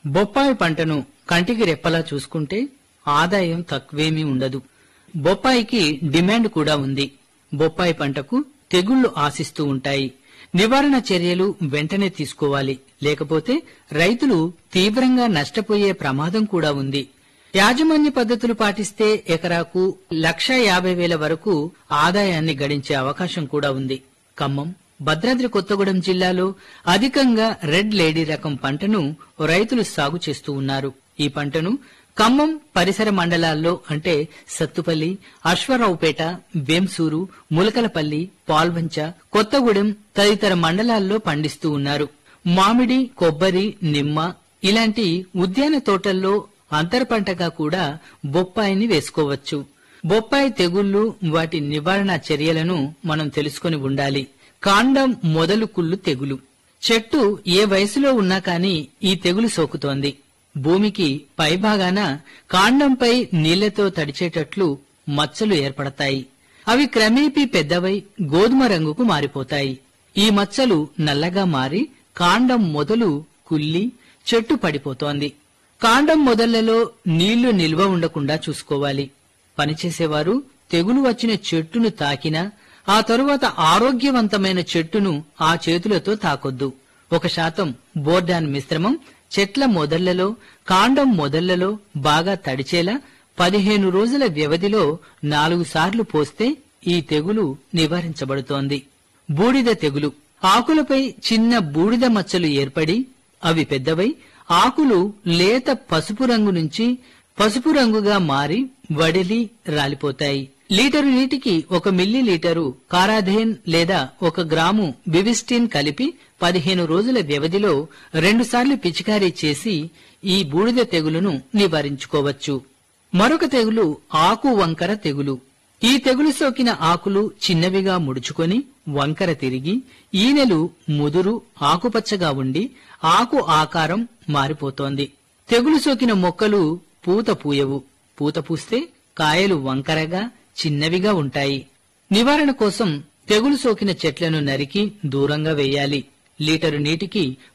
బొప్పాయి పంటను కంటికి రెప్పలా చూసుకుంటే ఆదాయం తక్కువేమీ ఉండదు బొప్పాయికి డిమాండ్ కూడా ఉంది బొప్పాయి పంటకు తెగుళ్లు ఆశిస్తూ ఉంటాయి నివారణ చర్యలు వెంటనే తీసుకోవాలి లేకపోతే రైతులు తీవ్రంగా నష్టపోయే ప్రమాదం కూడా ఉంది యాజమాన్య పద్ధతులు పాటిస్తే ఎకరాకు లక్ష యాభై వేల వరకు ఆదాయాన్ని గడించే అవకాశం కూడా ఉంది ఖమ్మం భద్రాద్రి కొత్తగూడెం జిల్లాలో అధికంగా రెడ్ లేడీ రకం పంటను రైతులు సాగు చేస్తూ ఉన్నారు ఈ పంటను ఖమ్మం పరిసర మండలాల్లో అంటే సత్తుపల్లి అశ్వరావుపేట వేంసూరు ములకలపల్లి పాల్వంచ కొత్తగూడెం తదితర మండలాల్లో పండిస్తూ ఉన్నారు మామిడి కొబ్బరి నిమ్మ ఇలాంటి ఉద్యాన తోటల్లో అంతర పంటగా కూడా బొప్పాయిని వేసుకోవచ్చు బొప్పాయి తెగుళ్లు వాటి నివారణ చర్యలను మనం తెలుసుకొని ఉండాలి కాండం మొదలు కుళ్ళు తెగులు చెట్టు ఏ వయసులో ఉన్నా కాని ఈ తెగులు సోకుతోంది భూమికి పైభాగాన కాండంపై నీళ్లతో తడిచేటట్లు మచ్చలు ఏర్పడతాయి అవి క్రమేపీ పెద్దవై గోధుమ రంగుకు మారిపోతాయి ఈ మచ్చలు నల్లగా మారి కాండం మొదలు కుల్లి చెట్టు పడిపోతోంది కాండం మొదళ్లలో నీళ్లు నిల్వ ఉండకుండా చూసుకోవాలి పనిచేసేవారు తెగులు వచ్చిన చెట్టును తాకినా ఆ తరువాత ఆరోగ్యవంతమైన చెట్టును ఆ చేతులతో తాకొద్దు ఒక శాతం బోర్డాన్ మిశ్రమం చెట్ల మొదళ్లలో కాండం మొదళ్లలో బాగా తడిచేలా పదిహేను రోజుల వ్యవధిలో నాలుగు సార్లు పోస్తే ఈ తెగులు నివారించబడుతోంది బూడిద తెగులు ఆకులపై చిన్న బూడిద మచ్చలు ఏర్పడి అవి పెద్దవై ఆకులు లేత పసుపు రంగు నుంచి పసుపు రంగుగా మారి వడిలి రాలిపోతాయి లీటరు నీటికి ఒక మిల్లీ లీటరు కారాధేన్ లేదా ఒక గ్రాము బివిస్టిన్ కలిపి పదిహేను రోజుల వ్యవధిలో రెండుసార్లు పిచికారీ చేసి ఈ బూడిద తెగులును నివారించుకోవచ్చు మరొక తెగులు ఆకు వంకర తెగులు ఈ తెగులు సోకిన ఆకులు చిన్నవిగా ముడుచుకొని వంకర తిరిగి ఈనెలు ముదురు ఆకుపచ్చగా ఉండి ఆకు ఆకారం మారిపోతోంది తెగులు సోకిన మొక్కలు పూత పూయవు పూత పూస్తే కాయలు వంకరగా చిన్నవిగా ఉంటాయి నివారణ కోసం తెగులు సోకిన చెట్లను నరికి దూరంగా వేయాలి లీటరు నీటికి